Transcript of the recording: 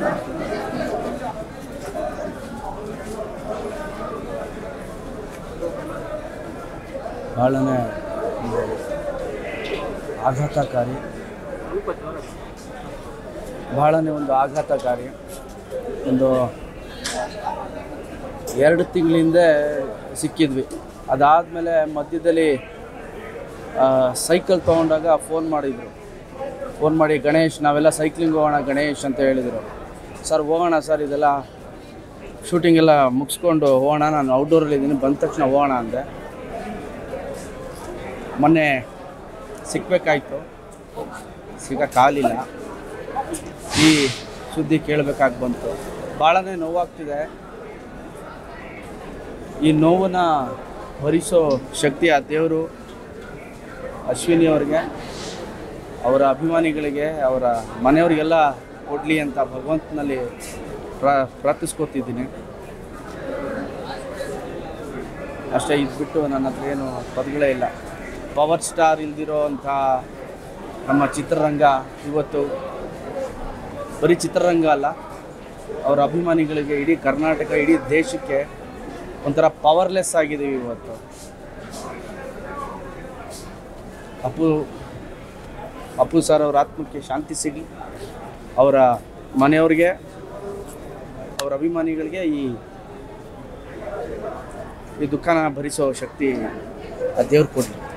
ಭಾಳನೇ ಒಂದು ಆಘಾತಕಾರಿ ಭಾಳನೇ ಒಂದು ಆಘಾತಕಾರಿ ಒಂದು ಎರಡು ತಿಂಗಳಿಂದ ಸಿಕ್ಕಿದ್ವಿ ಅದಾದಮೇಲೆ ಮಧ್ಯದಲ್ಲಿ ಆ, ಸೈಕಲ್ ತೊಗೊಂಡಾಗ ಫೋನ್ ಮಾಡಿದರು ಫೋನ್ ಮಾಡಿ ಗಣೇಶ್ ನಾವೆಲ್ಲ ಸೈಕ್ಲಿಂಗ್ ಹೋಗೋಣ ಗಣೇಶ್ ಅಂತ ಹೇಳಿದರು ಸರ್ ಹೋಗೋಣ ಸರ್ ಇದೆಲ್ಲ ಶೂಟಿಂಗ್ ಎಲ್ಲ ಮುಗಿಸ್ಕೊಂಡು ಹೋಗೋಣ ನಾನು ಔಟ್ಡೋರಲ್ಲಿ ಇದ್ದೀನಿ ಬಂದ ತಕ್ಷಣ ಹೋಗೋಣ ಅಂದೆ ಮೊನ್ನೆ ಸಿಕ್ಕಬೇಕಾಯ್ತು ಸಿಗೋಕ್ಕಾಗಲಿಲ್ಲ ಈ ಸುದ್ದಿ ಕೇಳಬೇಕಾಗಿ ಬಂತು ಭಾಳನೇ ನೋವಾಗ್ತಿದೆ ಈ ನೋವನ್ನ ಭರಿಸೋ ಶಕ್ತಿ ಆ ದೇವರು ಅಶ್ವಿನಿ ಅವ್ರಿಗೆ ಅವರ ಅಭಿಮಾನಿಗಳಿಗೆ ಅವರ ಮನೆಯವರಿಗೆಲ್ಲ ಕೊಡಲಿ ಅಂತ ಭಗವಂತನಲ್ಲಿ ಪ್ರಾ ಪ್ರಾರ್ಥಿಸ್ಕೊತಿದ್ದೀನಿ ಅಷ್ಟೇ ಇದ್ಬಿಟ್ಟು ನನ್ನ ಹತ್ರ ಏನು ಪದಗಳೇ ಇಲ್ಲ ಪವರ್ ಸ್ಟಾರ್ ಇಲ್ದಿರೋ ಅಂಥ ನಮ್ಮ ಚಿತ್ರರಂಗ ಇವತ್ತು ಬರೀ ಚಿತ್ರರಂಗ ಅಲ್ಲ ಅವರ ಅಭಿಮಾನಿಗಳಿಗೆ ಇಡೀ ಕರ್ನಾಟಕ ಇಡೀ ದೇಶಕ್ಕೆ ಒಂಥರ ಪವರ್ಲೆಸ್ ಆಗಿದ್ದೀವಿ ಇವತ್ತು ಅಪ್ಪು ಅಪ್ಪು ಸರ್ ಅವರ ಆತ್ಮಕ್ಕೆ ಶಾಂತಿ ಸಿಗಲಿ ಅವರ ಮನೆಯವ್ರಿಗೆ ಅವರ ಅಭಿಮಾನಿಗಳಿಗೆ ಈ ಈ ದುಃಖನ ಭರಿಸೋ ಶಕ್ತಿ ಆ ದೇವ್ರು ಕೊಡಲಿ